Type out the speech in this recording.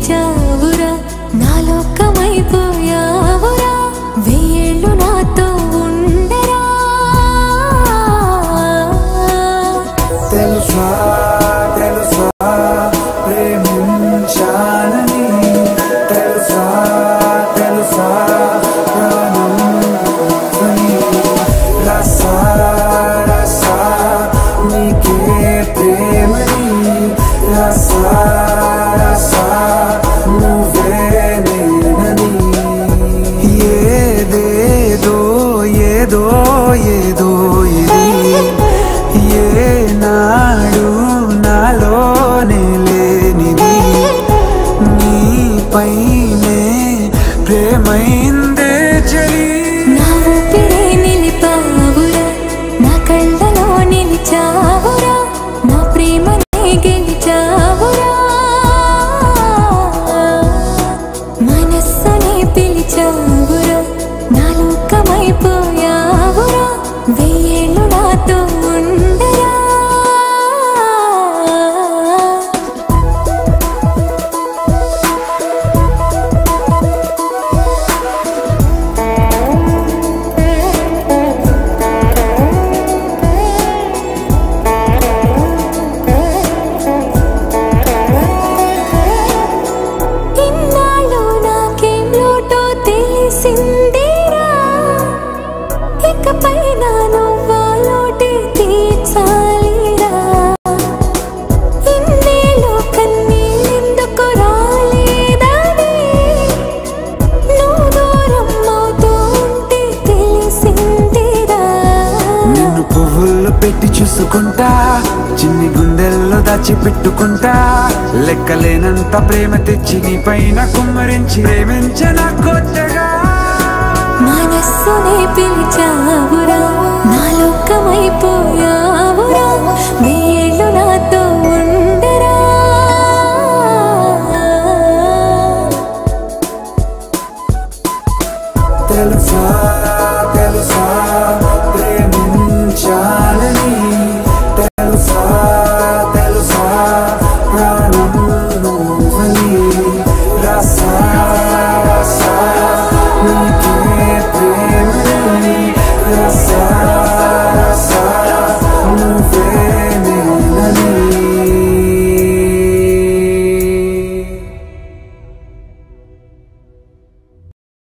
పిలిచావురా నా లోకమైపోయావురా వెయ్యేళ్ళు నాతో ఉండరా తెలుసా తెలుసా ప్రేమించాలని తెలుసా తెలుసా ప్రాణం అని రసా రసా నీకే ప్రేమని రసా రసా నువ్వే నేనని ఏదేదో ఏదో ఏదో ఇది ఏనాడు నాలోనే లేనిది నీపైనే ప్రేమైందే చలి నా ఊపిరే నిలిపావురా నా కళ్ళలో నిలిచావురా నా ప్రేమనే గెలిచావురా మనస్సునే పిలిచావురా నా లోకమైపోయావురా వెయ్యేళ్ళు నాతో ఉండరా ఇన్నాళ్ళు నాకేం లోటో తెలిసిందిరా ఇకపై నా నువ్వా లోటే తీర్చాలిరా ఇన్నేళ్ళు కన్నీళ్ళెందుకు రాలేదని నువ్వు దూరం అవుతూ ఉంటే తెలిసిందిరా నిన్ను పువ్వుల్లో పెట్టి చూసుకుంటా చిన్ని గుండెల్లో దాచి పెట్టుకుంటా లెక్కలేనంత ప్రేమ తెచ్చి నీ పైన కుమ్మరించి ప్రేమించన కొత్తగా మనస్సునే పిలిచావురా నా లోకమైపోయా